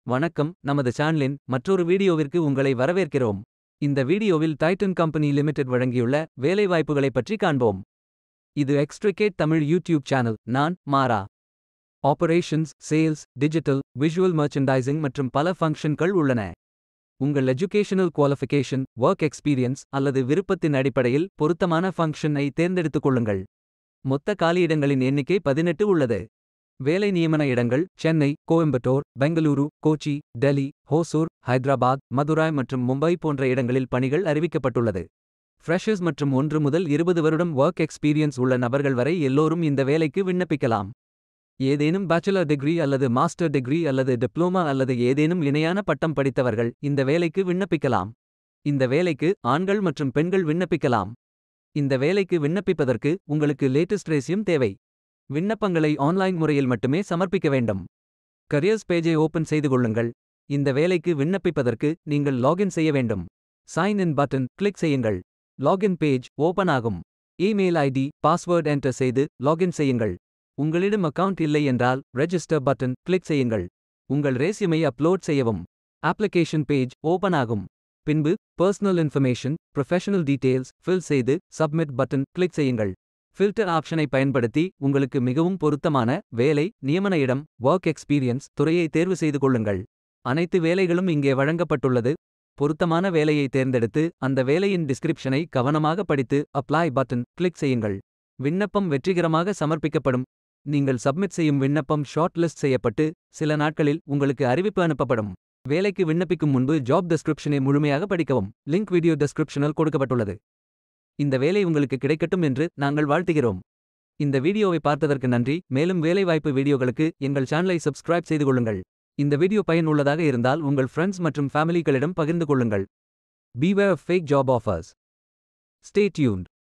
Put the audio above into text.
வணக்கம் நமது சேனலின் மற்றொரு வீடியோவிற்கு உங்களை வரவேற்கிறோம் இந்த வீடியோவில் டைட்டன் கம்பெனி லிமிடெட் வழங்கியுள்ள வேலைவாய்ப்புகளைப் பற்றி காண்போம் இது எக்ஸ்ட்ரிகேட் தமிழ் யூடியூப் சேனல் நான் மாரா operations sales digital visual merchandising மற்றும் பல ஃபங்க்ஷன்கள் உள்ளன உங்கள் எஜுகேஷனல் குவாலிஃபிகேஷன் ஒர்க் எக்ஸ்பீரியன்ஸ் அல்லது விருப்பத்தின் அடிப்படையில் பொருத்தமான ஃபங்க்ஷனை தேர்ந்தெடுத்துக் கொள்ளுங்கள் மொத்த காலியிடங்களின் எண்ணிக்கை பதினெட்டு உள்ளது வேலை நியமன இடங்கள் சென்னை கோயம்புத்தூர் பெங்களூரு கோச்சி டெல்லி ஹோசூர் ஹைதராபாத் மதுராய் மற்றும் மும்பை போன்ற இடங்களில் பணிகள் அறிவிக்கப்பட்டுள்ளது ஃப்ரெஷர்ஸ் மற்றும் ஒன்று முதல் இருபது வருடம் ஒர்க் எக்ஸ்பீரியன்ஸ் உள்ள நபர்கள் வரை எல்லோரும் இந்த வேலைக்கு விண்ணப்பிக்கலாம் ஏதேனும் பேச்சுலர் டிகிரி அல்லது மாஸ்டர் டிகிரி அல்லது டிப்ளோமா அல்லது ஏதேனும் இணையான பட்டம் படித்தவர்கள் இந்த வேலைக்கு விண்ணப்பிக்கலாம் இந்த வேலைக்கு ஆண்கள் மற்றும் பெண்கள் விண்ணப்பிக்கலாம் இந்த வேலைக்கு விண்ணப்பிப்பதற்கு உங்களுக்கு லேட்டஸ்ட் ரேசியம் தேவை விண்ணப்பங்களை ஆன்லைன் முறையில் மட்டுமே சமர்ப்பிக்க வேண்டும் கரியர்ஸ் பேஜை ஓபன் செய்து கொள்ளுங்கள் இந்த வேலைக்கு விண்ணப்பிப்பதற்கு நீங்கள் லாகின் செய்ய வேண்டும் சைன் இன் பட்டன் கிளிக் செய்யுங்கள் லாகின் பேஜ் ஓபன் ஆகும் இமெயில் ஐடி பாஸ்வேர்ட் என்டர் செய்து லாகின் செய்யுங்கள் உங்களிடம் அக்கவுண்ட் இல்லை என்றால் ரெஜிஸ்டர் பட்டன் கிளிக் செய்யுங்கள் உங்கள் ரேசியமை அப்லோட் செய்யவும் அப்ளிகேஷன் பேஜ் ஓபன் ஆகும் பின்பு personal information professional details fill செய்து சப்மிட் பட்டன் கிளிக் செய்யுங்கள் ஃபில்டர் ஆப்ஷனை பயன்படுத்தி உங்களுக்கு மிகவும் பொருத்தமான வேலை நியமன இடம் ஒர்க் எக்ஸ்பீரியன்ஸ் துறையை தேர்வு செய்து கொள்ளுங்கள் அனைத்து வேலைகளும் இங்கே வழங்கப்பட்டுள்ளது பொருத்தமான வேலையை தேர்ந்தெடுத்து அந்த வேலையின் டிஸ்கிரிப்ஷனை கவனமாக படித்து அப்ளை பட்டன் கிளிக் செய்யுங்கள் விண்ணப்பம் வெற்றிகரமாக சமர்ப்பிக்கப்படும் நீங்கள் சப்மிட் செய்யும் விண்ணப்பம் ஷார்ட் லிஸ்ட் செய்யப்பட்டு சில நாட்களில் உங்களுக்கு அறிவிப்பு அனுப்பப்படும் வேலைக்கு விண்ணப்பிக்கும் முன்பு ஜாப் டெஸ்கிரிப்ஷனை முழுமையாக படிக்கவும் லிங்க் வீடியோ டெஸ்கிரிப்ஷனில் கொடுக்கப்பட்டுள்ளது இந்த வேலை உங்களுக்கு கிடைக்கட்டும் என்று நாங்கள் வாழ்த்துகிறோம் இந்த வீடியோவை பார்த்ததற்கு நன்றி மேலும் வேலைவாய்ப்பு வீடியோகளுக்கு எங்கள் சேனலை சப்ஸ்கிரைப் செய்து கொள்ளுங்கள் இந்த வீடியோ பயனுள்ளதாக இருந்தால் உங்கள் ஃப்ரெண்ட்ஸ் மற்றும் ஃபேமிலிகளிடம் பகிர்ந்து கொள்ளுங்கள் beware fake job offers stay tuned